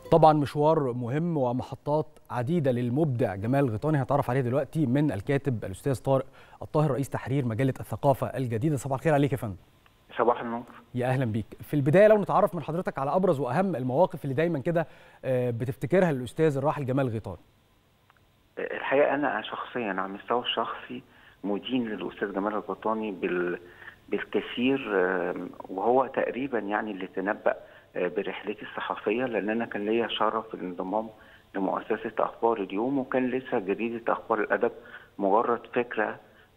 طبعا مشوار مهم ومحطات عديده للمبدع جمال غيطاني هنتعرف عليه دلوقتي من الكاتب الاستاذ طارق الطاهر رئيس تحرير مجله الثقافه الجديده صباح الخير عليك يا فندم صباح النور يا اهلا بيك في البدايه لو نتعرف من حضرتك على ابرز واهم المواقف اللي دايما كده بتفتكرها الاستاذ الراحل جمال غيطاني الحقيقه انا شخصيا على المستوى الشخصي مدين للاستاذ جمال الغيطاني بال بالكثير وهو تقريبا يعني اللي تنبأ برحلتي الصحفيه لان انا كان ليا شرف الانضمام لمؤسسه اخبار اليوم وكان لسه جريده اخبار الادب مجرد فكره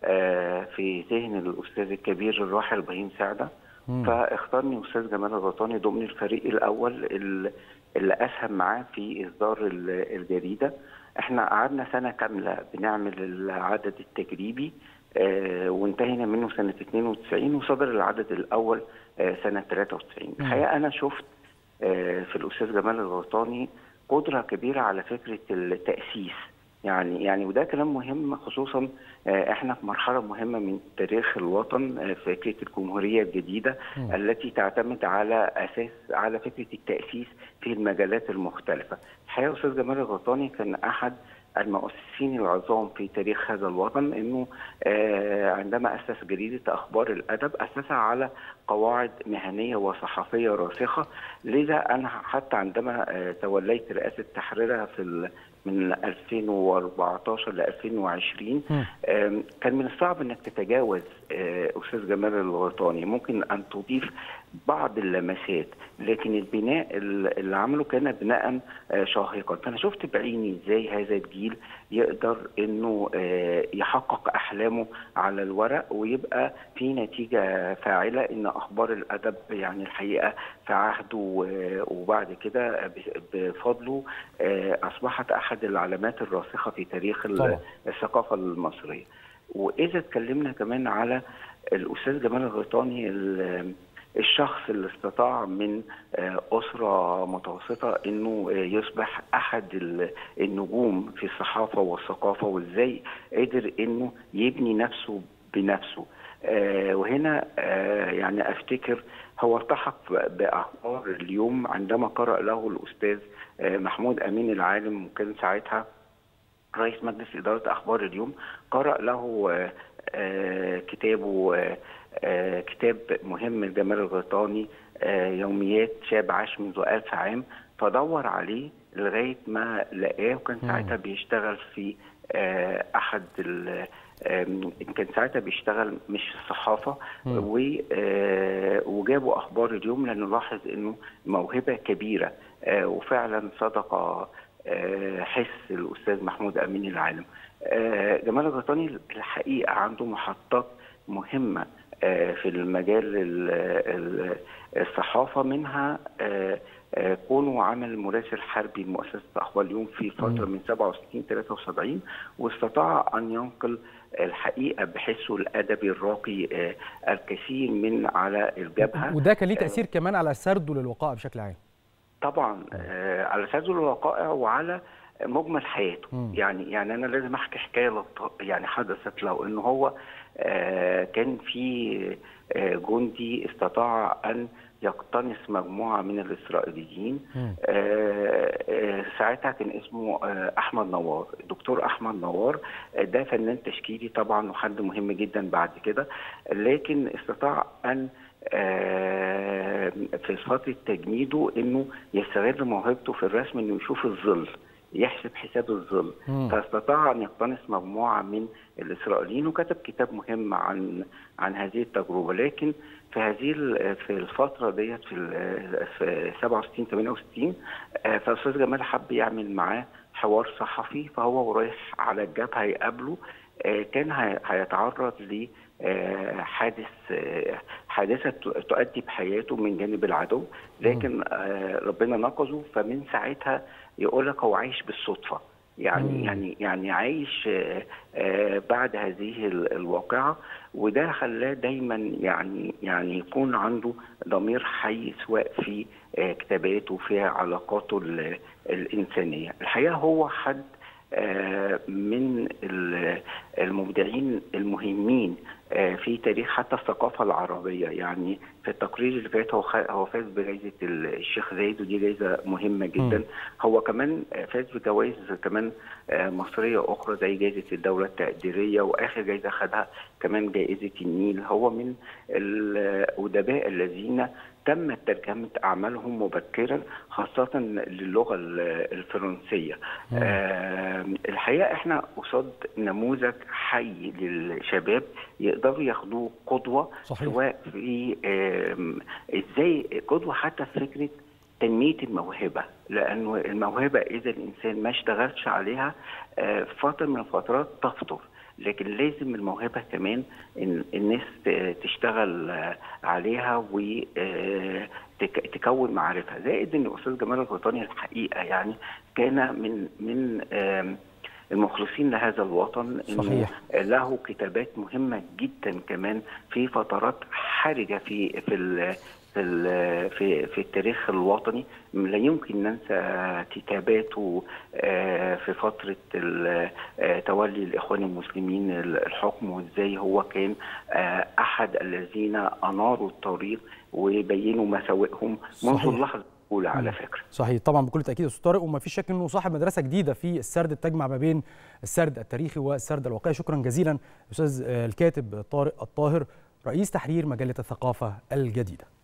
في ذهن الاستاذ الكبير الراحل ابراهيم سعده فاختارني استاذ جمال الغيطاني ضمن الفريق الاول اللي اسهم معاه في اصدار الجريده احنا قعدنا سنه كامله بنعمل العدد التجريبي آه وانتهينا منه سنه 92 وصدر العدد الاول آه سنه 93 الحقيقه انا شفت آه في الاستاذ جمال الغيطاني قدره كبيره على فكره التاسيس يعني يعني وده كلام مهم خصوصا احنا في مرحله مهمه من تاريخ الوطن فكره الجمهوريه الجديده م. التي تعتمد على اساس على فكره التاسيس في المجالات المختلفه. الحقيقه استاذ جمال الغيطاني كان احد المؤسسين العظام في تاريخ هذا الوطن انه عندما اسس جريده اخبار الادب اسسها على قواعد مهنيه وصحفيه راسخه لذا انا حتى عندما توليت رئاسه تحريرها في من 2014 ل 2020 كان من الصعب انك تتجاوز استاذ جمال الغيطاني ممكن ان تضيف بعض اللمسات لكن البناء اللي عمله كان بناء شاهقا فانا شفت بعيني ازاي هذا الجيل يقدر انه يحقق احلامه على الورق ويبقى في نتيجه فاعله ان اخبار الادب يعني الحقيقه في عهده وبعد كده بفضله اصبحت احد العلامات الراسخه في تاريخ طبعا. الثقافه المصريه واذا اتكلمنا كمان على الاستاذ جمال الغيطاني الشخص اللي استطاع من أسرة متوسطة أنه يصبح أحد النجوم في الصحافة والثقافة وإزاي قدر أنه يبني نفسه بنفسه وهنا يعني أفتكر هو التحق بأخبار اليوم عندما قرأ له الأستاذ محمود أمين العالم وكان ساعتها رئيس مجلس إدارة أخبار اليوم قرأ له كتابه آه كتاب مهم لجمال الغيطاني آه يوميات شاب عاش منذ ألف عام فدور عليه لغاية ما لقاه وكان ساعتها بيشتغل في آه أحد كان ساعتها بيشتغل مش في الصحافة وجابوا أخبار اليوم لأنه لاحظ إنه موهبة كبيرة وفعلا صدق حس الأستاذ محمود أمين العالم جمال الغيطاني الحقيقة عنده محطات مهمة في المجال الصحافه منها كونه عمل مراسل حربي لمؤسسه اخبار اليوم في فتره من 67 73 واستطاع ان ينقل الحقيقه بحسه الادبي الراقي الكثير من على الجبهه وده كان ليه تاثير كمان على سرده للوقائع بشكل عام طبعا على سرده للوقائع وعلى مجمل حياته م. يعني يعني انا لازم احكي حكايه يعني حدثت لو ان هو آه كان في آه جندي استطاع ان يقتنص مجموعه من الاسرائيليين آه ساعتها كان اسمه احمد نوار الدكتور احمد نوار ده فنان تشكيلي طبعا وحد مهم جدا بعد كده لكن استطاع ان في فتره تجنيده انه يستغل موهبته في الرسم انه يشوف الظل يحسب حساب الظل فاستطاع ان يقتنص مجموعه من الاسرائيليين وكتب كتاب مهم عن عن هذه التجربه لكن في هذه في الفتره ديت في في 67 68 فالاستاذ جمال حب يعمل معاه حوار صحفي فهو ورايح على الجبهه يقابله كان هيتعرض ل حادث حادثه تؤدي بحياته من جانب العدو لكن ربنا نقذه فمن ساعتها يقول لك هو عايش بالصدفه يعني مم. يعني يعني عايش بعد هذه الواقعه وده خلاه دايما يعني يعني يكون عنده ضمير حي سواء في كتاباته في علاقاته الانسانيه الحقيقه هو حد من المبدعين المهمين في تاريخ حتى الثقافه العربيه يعني في التقرير اللي فات هو هو فاز بجائزه الشيخ زايد ودي جائزه مهمه جدا م. هو كمان فاز بجوائز كمان مصريه اخرى زي جائزه الدوله التقديريه واخر جائزه خدها كمان جائزه النيل هو من الادباء الذين تم ترجمة أعمالهم مبكرا خاصة للغة الفرنسية آه الحقيقة إحنا قصاد نموذج حي للشباب يقدروا ياخدوه قدوة صحيح. سواء في آه إزاي قدوة حتى في فكرة تنمية الموهبة لأنه الموهبة إذا الإنسان ما اشتغلش عليها آه فترة من الفترات تفطر لكن لازم الموهبه كمان الناس تشتغل عليها وتكون معارفها زائد ان الاستاذ جمال الغيطاني الحقيقه يعني كان من من المخلصين لهذا الوطن صحيح. له كتابات مهمه جدا كمان في فترات حرجه في في في في في التاريخ الوطني لا يمكن ننسى كتاباته في فتره تولي الاخوان المسلمين الحكم وازاي هو كان احد الذين اناروا الطريق وبينوا مساوئهم منذ اللحظه الاولى على فكره. صحيح طبعا بكل تاكيد استاذ طارق وما فيش شك انه صاحب مدرسه جديده في السرد تجمع ما بين السرد التاريخي والسرد الواقعي شكرا جزيلا استاذ الكاتب طارق الطاهر رئيس تحرير مجله الثقافه الجديده.